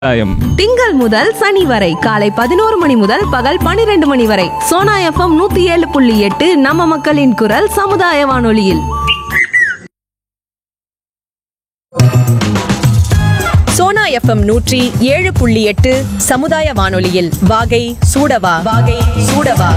சமுதாயம் திங்கள் முதல் சனி வரை காலை பதினோரு மணி முதல் பகல் பனிரெண்டு மணி வரை சோனா எஃப்எம் நூத்தி ஏழு புள்ளி எட்டு நம்ம மக்களின் குரல் சமுதாய வானொலியில் சோனா எஃப்எம் நூற்றி ஏழு புள்ளி எட்டு சமுதாய வானொலியில் வாகை சூடவா வாகை சூடவா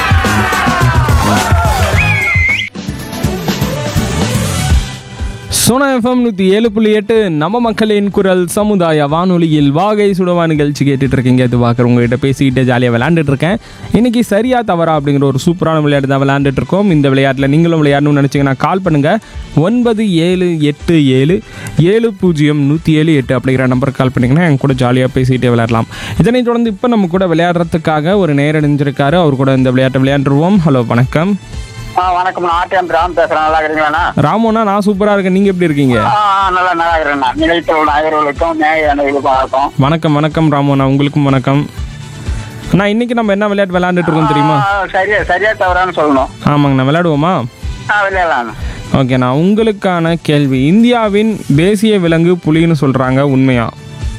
சோனா எஃப்எம் நூற்றி ஏழு புள்ளி எட்டு நம்ம மக்களின் குரல் சமுதாய வானொலியில் வாகை சுடவா நிகழ்ச்சி கேட்டுட்டு இருக்கீங்க இது பார்க்குற உங்ககிட்ட பேசிக்கிட்டு ஜாலியாக விளையாண்டுட்டு இருக்கேன் இன்னைக்கு சரியா தவறா அப்படிங்கிற ஒரு சூப்பரான விளையாட்டு தான் விளையாண்டுட்டு இருக்கோம் இந்த விளையாட்டில் நீங்களும் விளையாடணும்னு நினச்சிங்கன்னா கால் பண்ணுங்க ஒன்பது ஏழு எட்டு ஏழு ஏழு பூஜ்ஜியம் நூற்றி ஏழு எட்டு அப்படிங்கிற நம்பருக்கு கால் பண்ணிங்கன்னா என் கூட ஜாலியாக பேசிக்கிட்டே விளையாடலாம் இதனைத் தொடர்ந்து இப்போ நம்ம கூட விளையாடுறதுக்காக ஒரு நேரம் அணிஞ்சிருக்காரு அவர் கூட இந்த விளையாட்டை விளையாண்டுருவோம் ஹலோ வணக்கம் ஆ வணக்கம் நான் ஆர்டிஎம் ராம் பேசுறேன் நல்லா இருக்கிறீங்களாண்ணா ராமோனா நான் சூப்பராக இருக்கேன் நீங்கள் எப்படி இருக்கீங்க ஆ ஆ, நல்லா நல்லா இருக்கிறேண்ணா நிலையத்தில் நாயர்களுக்கும் நேய அனைவருக்கும் வணக்கம் வணக்கம் வணக்கம் ராமோண்ணா உங்களுக்கும் வணக்கம் அண்ணா இன்னைக்கு நம்ம என்ன விளையாட்டு விளையாண்டுட்டு இருக்கோம் தெரியுமா ஆ, சரியா சரியா தவறான்னு சொல்லணும் ஆமாங்கண்ணா விளையாடுவோமா ஆ விளையாடலாம் ஓகேண்ணா உங்களுக்கான கேள்வி இந்தியாவின் தேசிய விலங்கு புலின்னு சொல்றாங்க உண்மையா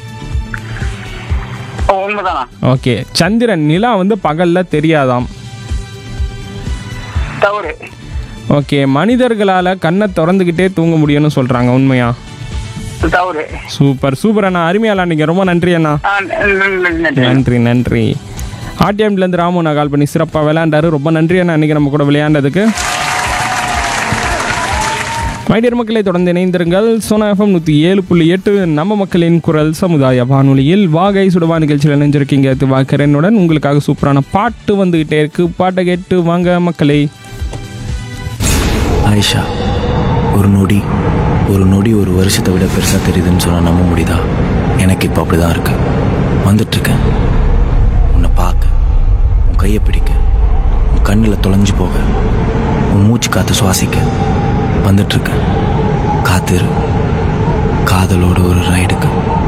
ஓ, உண்மைதானா ஓகே சந்திரன் நிலா வந்து பகல்ல தெரியாதாம் தவறு ஓகே மனிதர்களால கண்ணை திறந்துக்கிட்டே தூங்க முடியும்னு சொல்றாங்க உண்மையா தவறு சூப்பர் சூப்பர் அண்ணா அருமையா விளையாண்டீங்க ரொம்ப நன்றி அண்ணா ஆ, ந- ந- நன்றி. நன்றி நன்றி ஆர்டிஎம்லேருந்து ராமு நான் கால் பண்ணி சிறப்பாக விளையாண்டாரு ரொம்ப நன்றி அண்ணா இன்னைக்கு நம்ம கூட விளையாண்டதுக்கு மைடியர் மக்களை தொடர்ந்து இணைந்திருங்கள் சோனா எஃப்எம் நூற்றி ஏழு புள்ளி எட்டு நம்ம மக்களின் குரல் சமுதாய வானொலியில் வாகை சுடுவா நிகழ்ச்சியில் இணைஞ்சிருக்கீங்க திவாகரனுடன் உங்களுக்காக சூப்பரான பாட்டு வந்துகிட்டே இருக்கு பாட்டை கேட்டு வாங்க மக்களே ஆயிஷா ஒரு நொடி ஒரு நொடி ஒரு வருஷத்தை விட பெருசாக தெரியுதுன்னு சொன்னால் நம்ப முடியுதா எனக்கு இப்போ அப்படி தான் இருக்கு வந்துட்டுருக்கேன் உன்னை பார்க்க உன் கையை பிடிக்க உன் கண்ணில் தொலைஞ்சு போக உன் மூச்சு காற்று சுவாசிக்க வந்துட்டுருக்கேன் காத்திரு காதலோட ஒரு ரைடுக்கு